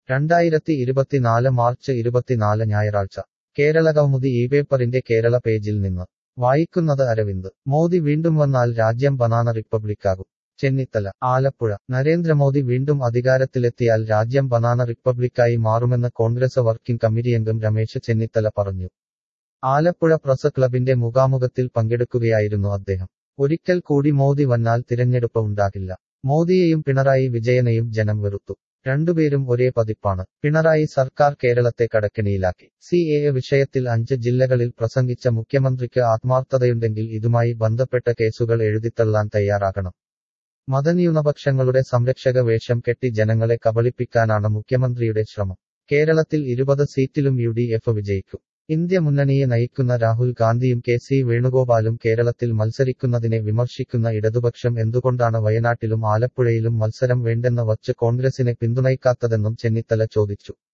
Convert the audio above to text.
രണ്ടായിരത്തി ഇരുപത്തിനാല് മാർച്ച് ഇരുപത്തിനാല് ഞായറാഴ്ച കേരളകൗമുദി ഈ പേപ്പറിന്റെ കേരള പേജിൽ നിന്ന് വായിക്കുന്നത് അരവിന്ദ് മോദി വീണ്ടും വന്നാൽ രാജ്യം ബനാന റിപ്പബ്ലിക്കാകും ചെന്നിത്തല ആലപ്പുഴ നരേന്ദ്രമോദി വീണ്ടും അധികാരത്തിലെത്തിയാൽ രാജ്യം ബനാന റിപ്പബ്ലിക്കായി മാറുമെന്ന് കോൺഗ്രസ് വർക്കിംഗ് കമ്മിറ്റിയംഗം രമേശ് ചെന്നിത്തല പറഞ്ഞു ആലപ്പുഴ പ്രസ് ക്ലബിന്റെ മുഖാമുഖത്തിൽ പങ്കെടുക്കുകയായിരുന്നു അദ്ദേഹം ഒരിക്കൽ കൂടി മോദി വന്നാൽ തിരഞ്ഞെടുപ്പ് ഉണ്ടാകില്ല മോദിയെയും പിണറായി വിജയനെയും ജനം വെറുത്തു രണ്ടുപേരും ഒരേ പതിപ്പാണ് പിണറായി സർക്കാർ കേരളത്തെ കടക്കെണിയിലാക്കി സി എ വിഷയത്തിൽ അഞ്ച് ജില്ലകളിൽ പ്രസംഗിച്ച മുഖ്യമന്ത്രിക്ക് ആത്മാർത്ഥതയുണ്ടെങ്കിൽ ഇതുമായി ബന്ധപ്പെട്ട കേസുകൾ എഴുതിത്തള്ളാൻ തയ്യാറാകണം മതന്യൂനപക്ഷങ്ങളുടെ സംരക്ഷക വേഷം കെട്ടി ജനങ്ങളെ കബളിപ്പിക്കാനാണ് മുഖ്യമന്ത്രിയുടെ ശ്രമം കേരളത്തിൽ ഇരുപത് സീറ്റിലും യു ഡി എഫ് വിജയിക്കും ഇന്ത്യ മുന്നണിയെ നയിക്കുന്ന രാഹുൽ ഗാന്ധിയും കെ സി വേണുഗോപാലും കേരളത്തിൽ മത്സരിക്കുന്നതിനെ വിമർശിക്കുന്ന ഇടതുപക്ഷം എന്തുകൊണ്ടാണ് വയനാട്ടിലും ആലപ്പുഴയിലും മത്സരം വേണ്ടെന്ന് വച്ച് കോൺഗ്രസിനെ പിന്തുണയ്ക്കാത്തതെന്നും ചെന്നിത്തല ചോദിച്ചു